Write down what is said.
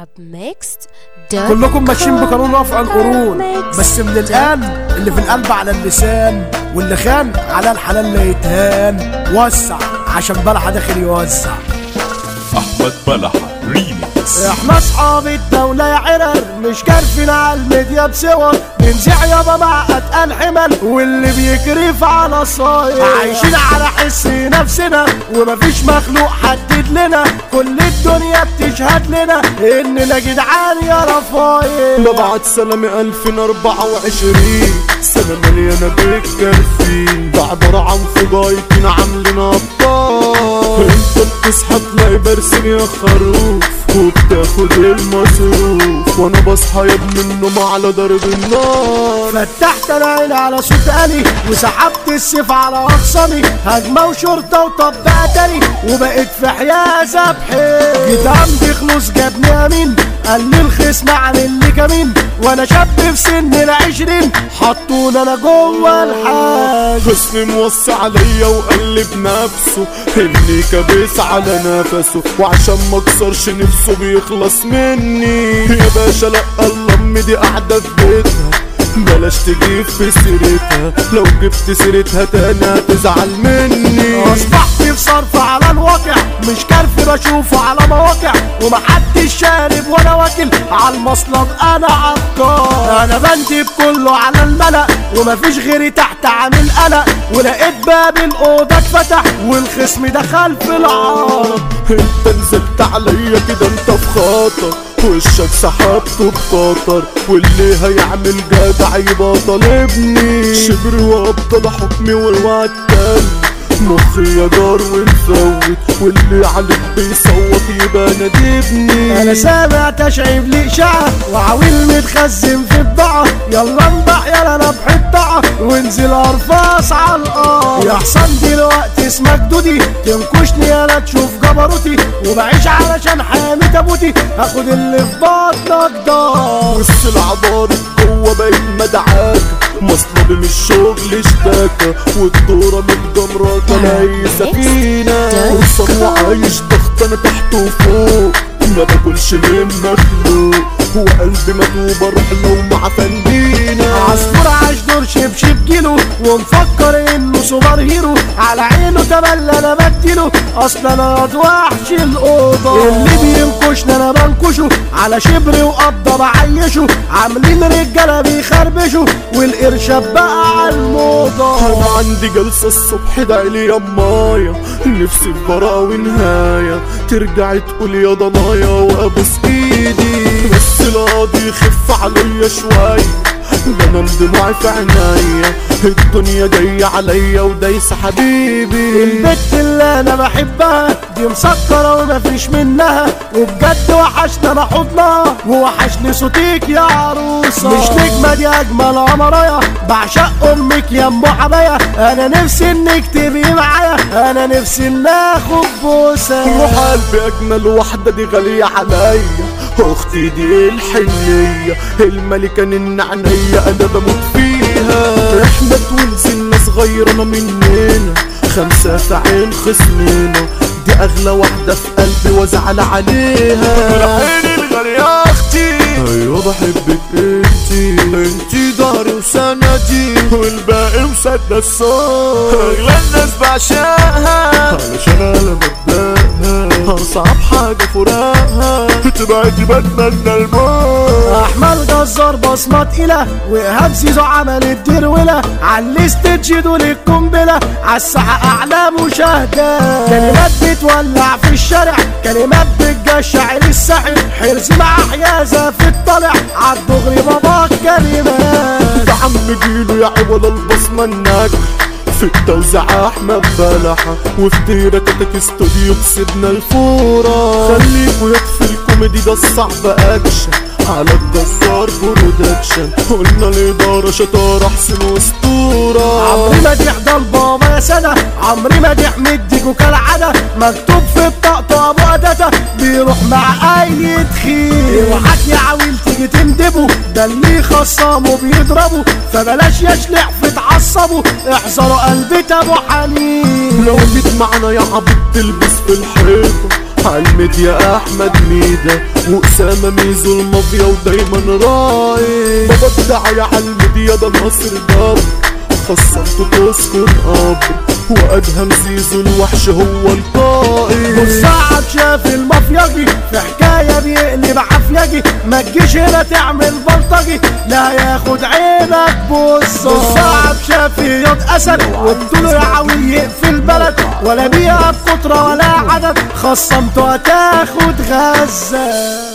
arabmixed كلكم ماشيين بقانون رفع القرون بس من الآن اللي في القلب على اللسان واللي خان على الحلال لا يتهان وسع عشان بلحة داخل يوزع احمد بلحة ريميكس احنا اصحاب الدولة يا عرر مش كارفين على الميديا بصور بنزع يابا مع اتقل حمل واللي بيكرف على صاير عايشين على حس نفسنا ومفيش مخلوق حدد لنا كل الدنيا بتشهد لنا اننا جدعان يا رفايل ببعت سلامي 2024 سنة مليانة بالكرفين ده عبارة عن فضايقين عاملين ابطال انت بتصحى تلاقي برسم يا خروف وبتاخد المصروف وانا بصحى يا ابن النوم على ضرب النار فتحت العين على صوت آلي وسحبت السيف على أقصامي هجمة وشرطة وطبقة تاني وبقيت في حيازة بحيل جيت عندي خلوص جابني أمين قال لي الخصم عامل لي كمين وانا شاب في سن العشرين حطوني انا جوه الحاج خصمي موصي عليا وقلب نفسه اللي كابس على نفسه وعشان ما اكسرش نفسه بيخلص مني يا باشا لا الله امي دي قاعده في بيتها بلاش تجيب في سيرتها لو جبت سيرتها تاني هتزعل مني اصبحت في صرف على الواقع مش كرف بشوفه على مواقع ومحدش شارب ولا واكل على المصلب انا عطار انا بندب كله على الملأ ومفيش غيري تحت عامل قلق ولقيت باب الاوضه اتفتح والخصم دخل في العار انت نزلت عليا كده انت في خاطر وشك سحبته بخاطر واللي هيعمل جدع يبقى طالبني شبر وابطل حكمي والوعد تاني مخي يا جار ونفوت واللي عليك بيصوت يبقى نادبني انا سامع تشعيب لإشاعة وعويل متخزن في بضاعة يلا انبح يلا انا بحطعة وانزل ارفاس على الارض يا حسن دلوقتي اسمك دودي تنكشني يلا تشوف جبروتي وبعيش علشان حامي تابوتي هاخد اللي في بطنك دار بص العبارة جوه بقيت مدعاك مصلبي من الشغل اشتاكة والدورة من جمرة تلاقي سفينة وصل وعايش ضغط انا تحت وفوق ما باكلش من مخلوق وقلبي مدوب اروح لو مع فندينا عصفور عاش دور شبشب جيله ومفكر انه سوبر هيرو على عينه تملى انا بديله اصلا انا واد وحش الاوضه اللي بينكشني انا بنكشه على شبري وقبضه بعيشه عاملين رجاله بيخربشوا والقرشة بقى على الموضه انا عندي جلسة الصبح دعي لي يا مايا نفسي في براءة ونهاية ترجعي تقول يا ضنايا وابوس ايدي بس القاضي يخف عليا شوية ده انا دموعي في عينيا الدنيا جاية عليا ودايسة حبيبي البت اللي انا بحبها دي مسكرة ومفيش منها وبجد وحشنا انا حضنها ووحشني صوتك يا عروسة مش نجمة دي اجمل عمرايا بعشق امك يا ام حبايا انا نفسي انك تبقي معايا انا نفسي ان اخد بوسة روح قلبي اجمل واحدة دي غالية عليا اختي دي الحنية الملكة من عينيا انا بموت فيها احنا ونزلنا صغيرة مننا خمسة في عين خصمنا دي اغلى واحدة في قلبي وازعل عليها عيني الغالية يا اختي ايوه بحبك انتي انتي داري وسندي والباقي مسدس صوت اغلى الناس بعشقها علشان انا ببدأها اصعب حاجة فراقها تبعد بتمنى الموت احمد جزار بصمة تقيلة وايهاب زيزو عمل الدرولة على الاستيدج دول القنبلة عالساحة اعلى مشاهدات كلمات بتولع في الشارع كلمات بتجشع الساحل حرز مع حيازة في الطلع عالدغري بابا كلمات ده عم جيله يا عوض البصمة الناجح في التوزيع احمد بلحة وفي ديرة كتك استوديو كسبنا الفورة خليكوا يطفي الكوميدي ده الصعب اكشن على الجزار برودكشن قلنا الإدارة شطارة حسن واسطورة عمري ما تحضر بابا يا سنة عمري ما تحمد ديكو كالعادة مكتوب في الطقطقة ابو قدادة بيروح مع اي تخيل اوعاك يا عويل تيجي تندبه ده اللي خصامه بيضربه فبلاش يشلع في تعصبه احذروا قلبة ابو حنين لو جيت معنا يا عبد تلبس في الحيطة علمت يا احمد ميدا واسامه ميزو المافيا ودايما رايق بابا الدعاية على الميديا ده ناصر دار خصمته تسكن قبر وادهم زيزو الوحش هو القائد والصعب شاف المافياجي في حكاية بيقلب عافياجي ما تجيش هنا تعمل بلطجي لا ياخد عينك بص والصعب شاف ياض اسد وبطوله يا عاوي يقفل بلد ولا بيها بقطرة ولا عدد خصمته هتاخد غزة